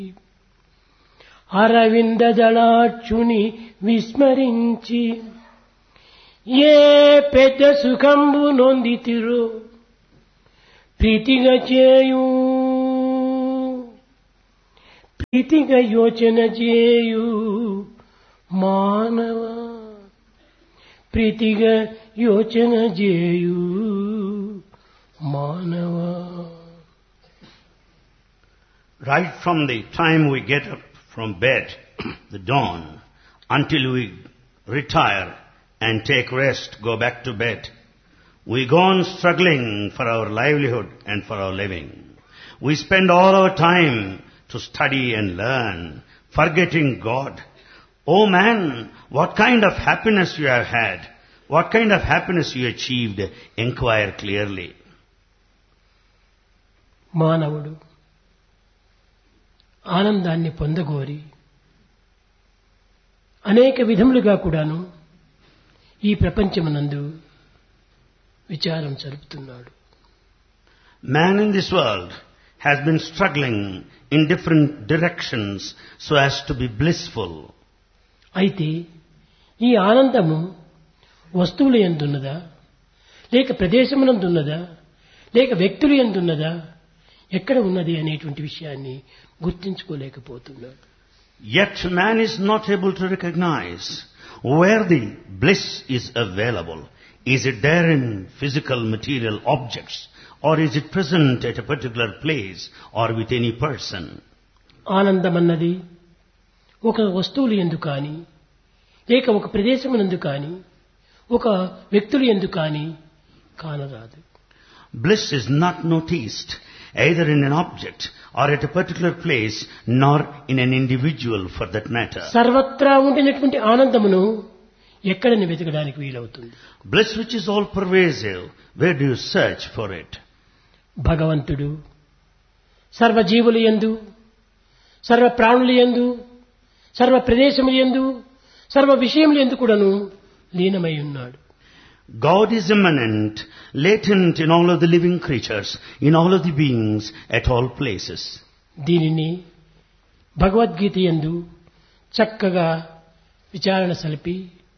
అరవింద దళాక్షుని విస్మరించి ఏ పెద్ద సుఖంబు నొందితిరో ప్రీతిగా చేయు ప్రీతిగా యోచన చేయు మానవ ప్రీతిగా యోచన చేయు మానవ Right from the time we get up from bed, the dawn, until we retire and take rest, go back to bed, we go on struggling for our livelihood and for our living. We spend all our time to study and learn, forgetting God. Oh man, what kind of happiness you have had, what kind of happiness you achieved, inquire clearly. మానవుడు ఆనందాన్ని పొందగోరి అనేక విధములుగా కూడాను ఈ ప్రపంచమునందు విచారం జరుపుతున్నాడు Man in this world has been struggling in different directions so as to be blissful. అయితే ఈ ఆనందము వస్తువుల ఎందున్నదా లేక ప్రదేశమునందున్నదా లేక వ్యక్తులు ఎందున్నదా ఎక్కడ ఉన్నది అనేటువంటి విషయాన్ని గుర్తించుకోలేకపోతున్నాడు Yet man is not able to recognize where the bliss is available. Is it there in physical material objects or is it present at a particular place or with any person? ఆనందమన్నది ఒక వస్తువులు ఎందు కానీ లేక ఒక ప్రదేశమునందు కానీ ఒక వ్యక్తులు ఎందు కానీ కానరాదు Bliss is not noticed either in an object or at a particular place nor in an individual for that matter. సర్వత్రా ఉండినటువంటి ఆనందమును ఎక్కడని వెతకడానికి వీలవుతుంది Bliss which is all pervasive, where do you search for it? భగవంతుడు సర్వజీవులు ఎందు సర్వ ప్రాణులు ఎందు సర్వ ప్రదేశములు ఎందు సర్వ విషయములు ఎందు కూడాను లీనమై ఉన్నాడు God is immanent, latent in all of the living creatures, in all of the beings, at all places. దీనిని భగవద్గీత ఎందు చక్కగా విచారణ సలిపి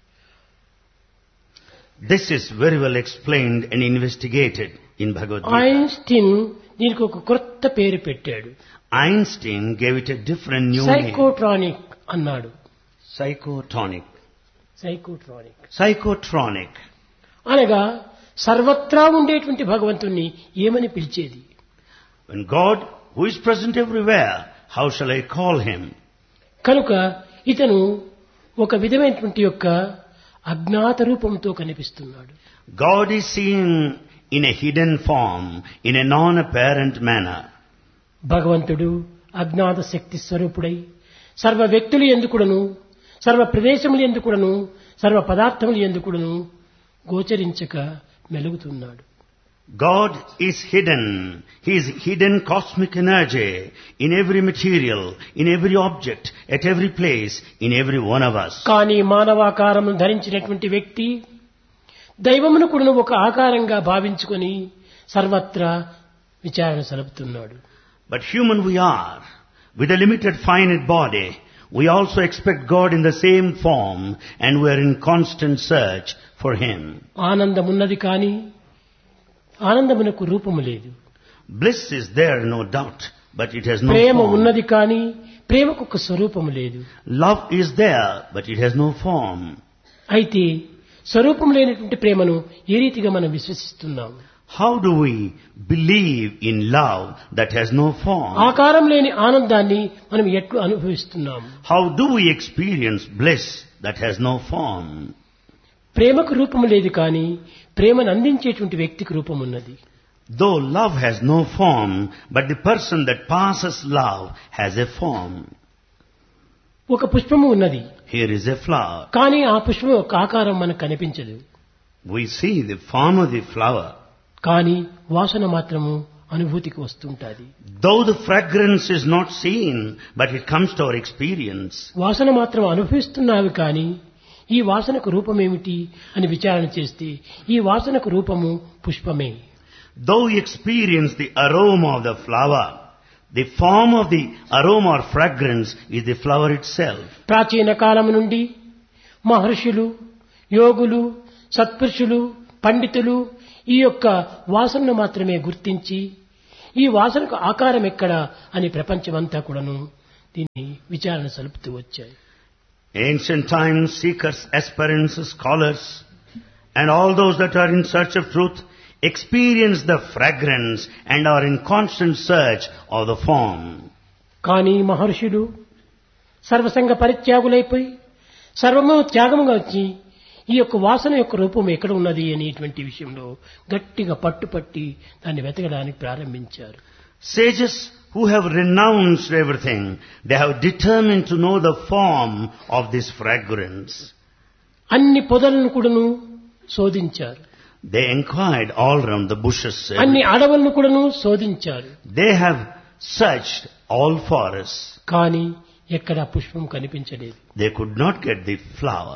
This is very well explained and investigated in Bhagavad Gita. Einstein దీనికి ఒక కొత్త పేరు పెట్టాడు Einstein gave it a different new name. సైకోట్రానిక్ అన్నాడు Psychotonic. సైకోట్రానిక్ Psychotronic. అనగా సర్వత్రా ఉండేటువంటి భగవంతుణ్ణి ఏమని పిలిచేది When God, who is present everywhere, how shall I call him? కనుక ఇతను ఒక విధమైనటువంటి యొక్క అజ్ఞాత రూపంతో కనిపిస్తున్నాడు God is seen in a hidden form, in a non-apparent manner. భగవంతుడు అజ్ఞాత శక్తి స్వరూపుడై సర్వ వ్యక్తులు ఎందుకుడను సర్వ ప్రదేశములు ఎందుకుడను సర్వ పదార్థములు ఎందుకుడను గోచరించక మెలుగుతున్నాడు God is hidden. He is hidden cosmic energy in every material, in every object, at every place, in every one of us. కానీ మానవాకారమును ధరించినటువంటి వ్యక్తి దైవమును కూడా ఒక ఆకారంగా భావించుకొని సర్వత్రా విచారణ సలుపుతున్నాడు But human we are. With a limited finite body, we also expect God in the same form and we are in constant search for Him. ఆనందమున్నది కానీ ఆనందమునకు రూపము లేదు Bliss is there, no doubt, but it has no Prema form. ఉన్నది కానీ ప్రేమకు ఒక స్వరూపము లేదు Love is there, but it has no form. అయితే స్వరూపం లేనటువంటి ప్రేమను ఏ రీతిగా మనం విశ్వసిస్తున్నాం How do we believe in love that has no form? ఆకారం లేని ఆనందాన్ని మనం ఎట్లు అనుభవిస్తున్నాం How do we experience bliss that has no form? ప్రేమకు రూపము లేదు కానీ ప్రేమను అందించేటువంటి వ్యక్తికి రూపం ఉన్నది Though love has no form, but the person that passes love has a form. ఒక పుష్పము ఉన్నది Here is a flower. కానీ ఆ పుష్పం యొక్క ఆకారం మనకు కనిపించదు We see the form of the flower. కానీ వాసన మాత్రము అనుభూతికి వస్తుంటాది Though the fragrance is not seen, but it comes to our experience. వాసన మాత్రం అనుభవిస్తున్నావి కానీ ఈ వాసనకు రూపమేమిటి అని విచారణ చేస్తే ఈ వాసనకు రూపము పుష్పమే Though we experience the aroma of the flower, The form of the aroma or fragrance is the flower itself. ప్రాచీన కాలం నుండి మహర్షులు యోగులు సత్పురుషులు పండితులు ఈ యొక్క వాసనను మాత్రమే గుర్తించి ఈ వాసనకు ఆకారం ఎక్కడ అని ప్రపంచమంతా కూడాను దీన్ని విచారణ సలుపుతూ వచ్చాయి Ancient times, seekers, aspirants, scholars, and all those that are in search of truth experience the fragrance and are in constant search of the form. కానీ మహర్షులు సర్వసంగ పరిత్యాగులైపోయి సర్వము త్యాగముగా వచ్చి ఈ యొక్క వాసన యొక్క రూపం ఎక్కడ ఉన్నది అనేటువంటి విషయంలో గట్టిగా పట్టుపట్టి దాన్ని వెతకడానికి ప్రారంభించారు Sages who have renounced everything, they have determined to know the form of this fragrance. అన్ని పొదలను కూడాను శోధించారు They inquired all around the bushes. అన్ని అడవులను కూడాను శోధించారు They have searched all forests. కానీ ఎక్కడ పుష్పం కనిపించలేదు They could not get the flower.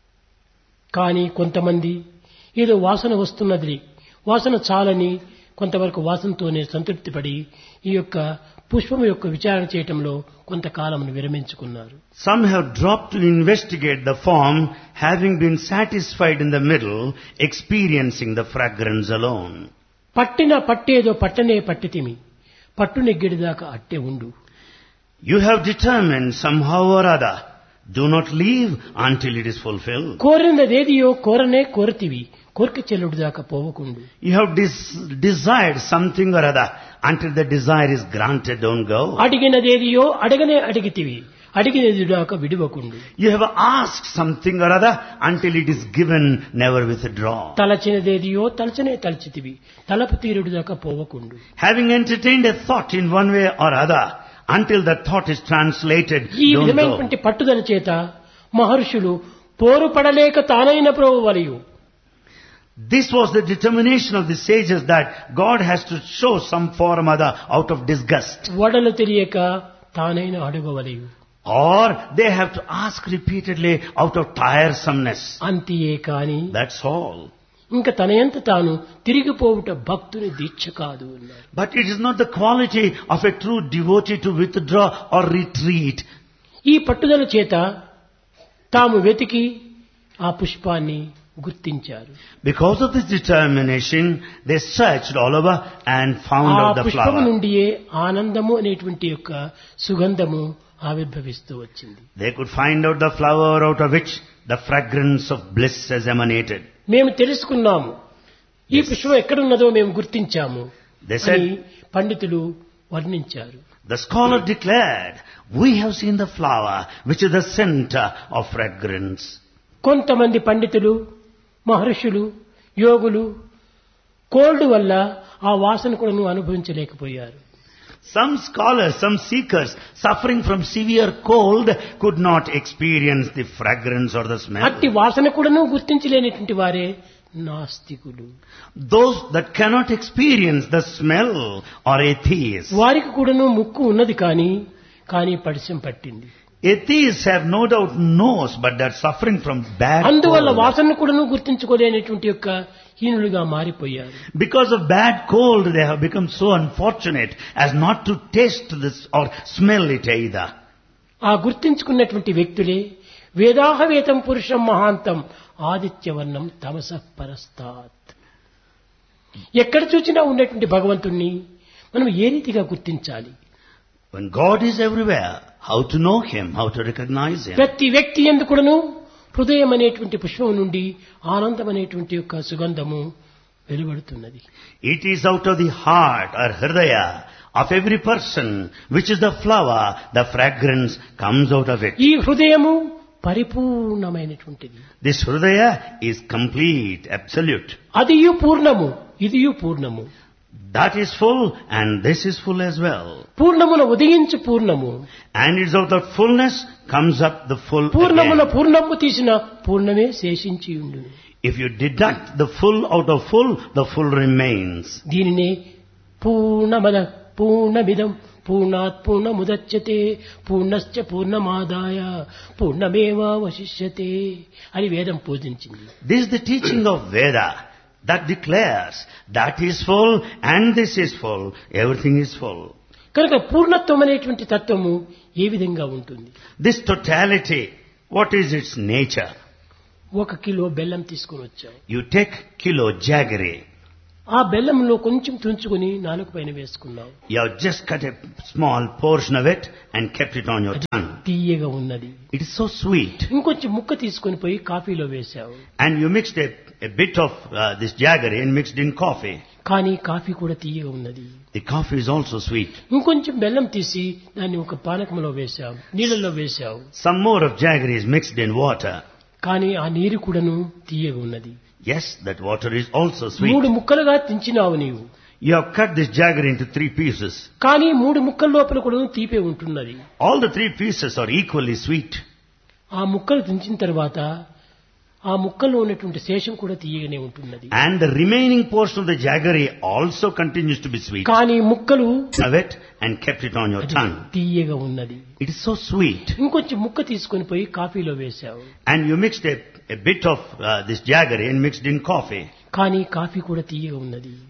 కానీ కొంతమంది ఏదో వాసన వస్తున్నది వాసన చాలని కొంతవరకు వాసనతోనే సంతృప్తి పడి ఈ యొక్క పుష్పం యొక్క విచారణ చేయటంలో కొంతకాలమును విరమించుకున్నారు Some have dropped to investigate the form, having been satisfied in the middle, experiencing the fragrance alone. పట్టిన పట్టేదో పట్టనే పట్టితిమి పట్టు నెగ్గిడిదాకా అట్టే ఉండు You have determined somehow or other. Do not leave until it is fulfilled. కోరినదేదియో కోరనే కోరతివి కోరిక చెల్లుడు దాకా పోవకుండు You have des- desired something or other. Until the desire is granted, don't go. అడిగినదేదియో అడగనే అడిగితివి అడిగినది దాకా విడివకుండు You have asked something or other. Until it is given, never withdraw. తలచినదేదియో తలచనే తలచితివి తలపు తీరుడు దాకా పోవకుండు Having entertained a thought in one way or other, until that thought is translated, ఈ don't go. విధమైనటువంటి పట్టుదల చేత మహర్షులు పోరు పడలేక తానైన ప్రభు వలయు This was the determination of the sages that God has to show some form or other out of disgust. వడలు తెలియక తానైన అడుగవలయు Or they have to ask repeatedly out of tiresomeness. అంతియే కాని That's all. ఇంకా తనయంత తాను తిరిగిపోవుట భక్తుని దీక్ష కాదు అన్నారు But it is not the quality of a true devotee to withdraw or retreat. ఈ పట్టుదల చేత తాము వెతికి ఆ పుష్పాన్ని గుర్తించారు Because of this determination, they searched all over and found ఆ out the పుష్పము flower. నుండియే ఆనందము అనేటువంటి యొక్క సుగంధము ఆవిర్భవిస్తూ వచ్చింది They could find out the flower out of which the fragrance of bliss has emanated. మేము తెలుసుకున్నాము ఈ పుష్పం ఎక్కడున్నదో మేము గుర్తించాము They అని said, పండితులు వర్ణించారు the scholar declared, we have seen the flower which is the center of fragrance. కొంతమంది పండితులు మహర్షులు యోగులు కోల్డ్ వల్ల ఆ వాసన కూడా అనుభవించలేకపోయారు Some scholars, some seekers suffering from severe cold could not experience the fragrance or the smell. అట్టి వాసన కూడాను గుర్తించలేనటువంటి వారే నాస్తికులు Those that cannot experience the smell are atheists. వారికి కూడాను ముక్కు ఉన్నది కానీ కానీ పరిచయం పట్టింది Atheists have no doubt nose, but they're suffering from bad అందువల్ల cold. వాసన కూడాను గుర్తించుకోలేనటువంటి యొక్క హీనులుగా మారిపోయారు Because of bad cold, they have become so unfortunate as not to taste this or smell it either. ఆ గుర్తించుకున్నటువంటి వ్యక్తులే వేదాహవేతం పురుషం మహాంతం ఆదిత్యవర్ణం తమస పరస్తాత్ ఎక్కడ చూసినా ఉన్నటువంటి భగవంతుణ్ణి మనం ఏ రీతిగా గుర్తించాలి When God is everywhere, how to know Him, how to recognize Him. ప్రతి వ్యక్తి ఎందుకుడను హృదయం అనేటువంటి పుష్పం నుండి ఆనందం అనేటువంటి యొక్క సుగంధము వెలువడుతున్నది It is out of the heart or hridaya of every person, which is the flower, the fragrance comes out of it. ఈ హృదయము పరిపూర్ణమైనటువంటిది This hridaya is complete, absolute. అదియు పూర్ణము ఇదియు పూర్ణము That is full and this is full as well. పూర్ణమున ఉదయించు పూర్ణము And it's out of fullness comes up the full పూర్ణమున again. పూర్ణము తీసిన పూర్ణమే శేషించి ఉండు If you deduct the full out of full, the full remains. దీనినే పూర్ణమద పూర్ణమిదం పూర్ణాత్ పూర్ణముదచ్యతే పూర్ణశ్చ పూర్ణమాదాయ పూర్ణమేవావశిష్యతే అని వేదం పూజించింది This is the teaching of Veda that declares that is full and this is full, everything is full. కనుక పూర్ణత్వం అనేటువంటి తత్వము ఏ విధంగా ఉంటుంది This totality, what is its nature? ఒక కిలో బెల్లం తీసుకుని వచ్చావు You take kilo jaggery. ఆ బెల్లంలో కొంచెం తుంచుకుని నాలుగు పైన వేసుకున్నావు You have just cut a small portion of it and kept it on your tongue. తీయగా ఉన్నది It is so sweet. ఇంకొంచెం ముక్క తీసుకొని పోయి కాఫీలో వేశావు And you mixed a, a bit of uh, this jaggery and mixed in coffee. కానీ coffee కూడా తీయగా ఉన్నది The coffee is also sweet. ఇంకొంచెం బెల్లం తీసి దాన్ని ఒక పానకంలో వేశావు నీళ్ళల్లో వేశావు Some more of jaggery is mixed in water. కానీ ఆ నీరు కూడాను తీయగా ఉన్నది Yes, that water is also మూడు sweet. ముక్కలుగా తించినావు నీవు You have cut this jaggery into three pieces. కానీ మూడు ముక్కల లోపల కూడా తీపే ఉంటున్నది All the three pieces are equally sweet. ఆ ముక్కలు తించిన తర్వాత ఆ ముక్కల్లో ఉన్నటువంటి శేషం కూడా తీయగానే ఉంటున్నది And the remaining portion of the jaggery also continues to be sweet. కానీ ముక్కలు Have it and kept it on your tongue. తీయగా ఉన్నది It is so sweet. ఇంకొంచెం ముక్క తీసుకొని పోయి కాఫీలో వేశావు And you mixed a, a bit of uh, this jaggery and mixed in coffee. కానీ కాఫీ కూడా తీయగా ఉన్నది